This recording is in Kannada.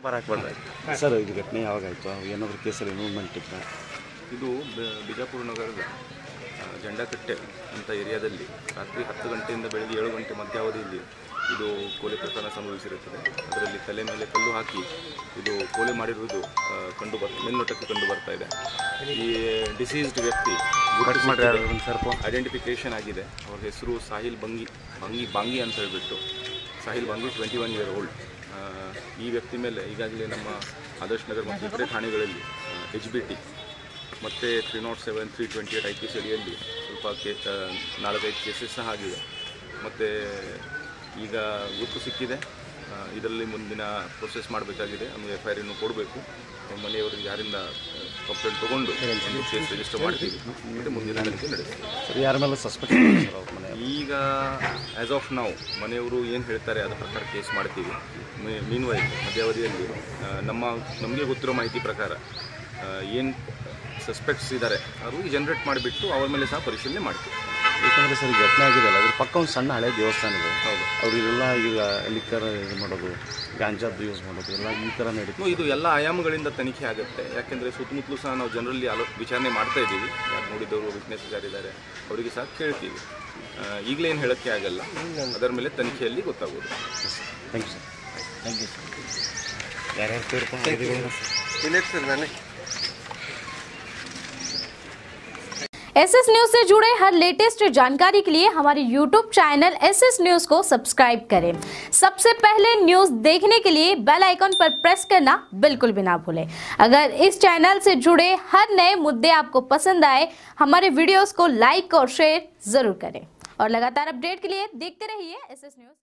ಪರ ಹಾಕ್ಬೇಡ್ರಿ ಸರ್ ಇದು ಘಟನೆ ಯಾವಾಗ ಆಯಿತು ಏನಾದರೂ ಕೇಸಲ್ಲಿ ಇನ್ವಾಲ್ವ್ಮೆಂಟ್ ಇತ್ತ ಇದು ಬ- ಬಿಜಾಪುರ ನಗರದ ಆ, ಜಂಡಕಟ್ಟೆ ಅಂತ ಏರಿಯಾದಲ್ಲಿ ರಾತ್ರಿ ಹತ್ತು ಗಂಟೆಯಿಂದ ಬೆಳಗ್ಗೆ ಏಳು ಗಂಟೆ ಮಧ್ಯಾವಧಿಯಲ್ಲಿ ಇದು ಕೊಲೆ ಪ್ರಕರಣ ಸಂಭವಿಸಿರುತ್ತದೆ ಅದರಲ್ಲಿ ತಲೆ ಮೇಲೆ ಕಲ್ಲು ಹಾಕಿ ಇದು ಕೊಲೆ ಮಾಡಿರುವುದು ಆ, ಕಂಡು ಬರ್ ಮೇಲ್ನೋಟಕ್ಕೆ ಕಂಡು ಬರ್ತಾ ಇದೆ ಈ ಡಿಸೀಸ್ಡ್ ವ್ಯಕ್ತಿ ಐಡೆಂಟಿಫಿಕೇಶನ್ ಆಗಿದೆ ಅವ್ರ ಹೆಸರು ಸಾಹಿಲ್ ಬಂಗಿ ಬಂಗಿ ಬಾಂಗಿ ಅಂತ ಹೇಳ್ಬಿಟ್ಟು Sahil Bangi twenty one year old ಈ ವ್ಯಕ್ತಿ ಮೇಲೆ ಈಗಾಗಲೇ ನಮ್ಮ ಆದರ್ಶ್ ನಗರ್ ಮತ್ತು ಇತರೆ ಠಾಣೆಗಳಲ್ಲಿ ಎಚ್ ಬಿ ಟಿ ಮತ್ತು three naught seven three twenty eight I P C ಅಡಿಯಲ್ಲಿ ಸ್ವಲ್ಪ ಕೇ ಆ, ನಾಲ್ಕೈದು ಕೇಸಸ್ ಸಹ ಆಗಿದೆ ಮತ್ತು ಈಗ ಗುರುತು ಸಿಕ್ಕಿದೆ ಆ, ಇದರಲ್ಲಿ ಮುಂದಿನ ಪ್ರೊಸೆಸ್ ಮಾಡಬೇಕಾಗಿದೆ ನಮಗೆ ಎಫ್ ಐ ಆರ್ ಕೊಡಬೇಕು ಮನೆಯವರಿಗೆ ಯಾರಿಂದ ಕಂಪ್ಲೇಂಟ್ ತೊಗೊಂಡು ಒಂದು ಕೇಸ್ ರಿಜಿಸ್ಟರ್ ಮಾಡ್ತೀವಿ ಮತ್ತು ಮುಂದಿನ ತನಿಖೆ ನಡೆಸ್ತೀವಿ ಸರ್ ಯಾರ ಮೇಲೆ ಸಸ್ಪೆಕ್ಟ್ ಸರ್ ಅವ್ರ ಮನೆ ಈಗ ಆ್ಯಸ್ ಆಫ್ ನಾವು ಮನೆಯವರು ಏನು ಹೇಳ್ತಾರೆ ಅದರ ಪ್ರಕಾರ ಕೇಸ್ ಮಾಡ್ತೀವಿ ಮೀನ್ ವೈ ಮಧ್ಯಾವಧಿಯಲ್ಲಿ ಆ, ನಮ್ಮ ನಮಗೆ ಗೊತ್ತಿರೋ ಮಾಹಿತಿ ಪ್ರಕಾರ ಏನು ಸಸ್ಪೆಕ್ಟ್ಸ್ ಇದ್ದಾರೆ ಅವ್ರಿಗೆ ಜನರೇಟ್ ಮಾಡಿಬಿಟ್ಟು ಅವ್ರ ಮೇಲೆ ಸಹ ಪರಿಶೀಲನೆ ಮಾಡ್ತೀವಿ ಯಾಕಂದರೆ ಸರ್ ಈ ಘಟನೆ ಆಗಿದೆಯಲ್ಲ ಅದ್ರ ಪಕ್ಕ ಒಂದು ಸಣ್ಣ ಹಳೆ ದೇವಸ್ಥಾನ ಇದೆ ಹೌದು ಅವರಿಗೆಲ್ಲ ಈಗ ಲಿಕ್ಕರ್ ಇದು ಮಾಡೋದು ಗಾಂಜಾದ್ದು ಯೂಸ್ ಮಾಡೋದು ಎಲ್ಲ ಈ ಥರ ನಡೀತು ಇನ್ನು ಇದು ಎಲ್ಲ ಆಯಾಮಗಳಿಂದ ತನಿಖೆ ಆಗುತ್ತೆ ಯಾಕೆಂದರೆ ಸುತ್ತಮುತ್ತಲೂ ಸಹ ನಾವು ಜನರಲ್ಲಿ ಆಲೋ ವಿಚಾರಣೆ ಮಾಡ್ತಾ ಇದ್ದೀವಿ ಯಾರು ನೋಡಿದವರು ವಿಟ್ನೆಸ್ ಯಾರಿದ್ದಾರೆ ಅವರಿಗೆ ಸಹ ಕೇಳ್ತೀವಿ ಆ, ಈಗಲೇ ಏನು ಹೇಳೋಕ್ಕೆ ಆಗಲ್ಲ ಅದರ ಮೇಲೆ ತನಿಖೆಯಲ್ಲಿ ಗೊತ್ತಾಗೋದು thank you sir thank you sir ಯಾರ್ಯಾರು ಸೇರ್ಕೊಂಡು एस एस न्यूज से जुड़े हर लेटेस्ट जानकारी के लिए हमारे YouTube channel S S news को सब्सक्राइब करें सबसे पहले न्यूज देखने के लिए बेल आइकन पर प्रेस करना बिल्कुल भी ना भूलें अगर इस चैनल से जुड़े हर नए मुद्दे आपको पसंद आए हमारे वीडियोस को लाइक और शेयर जरूर करें और लगातार अपडेट के लिए देखते रहिए एस एस न्यूज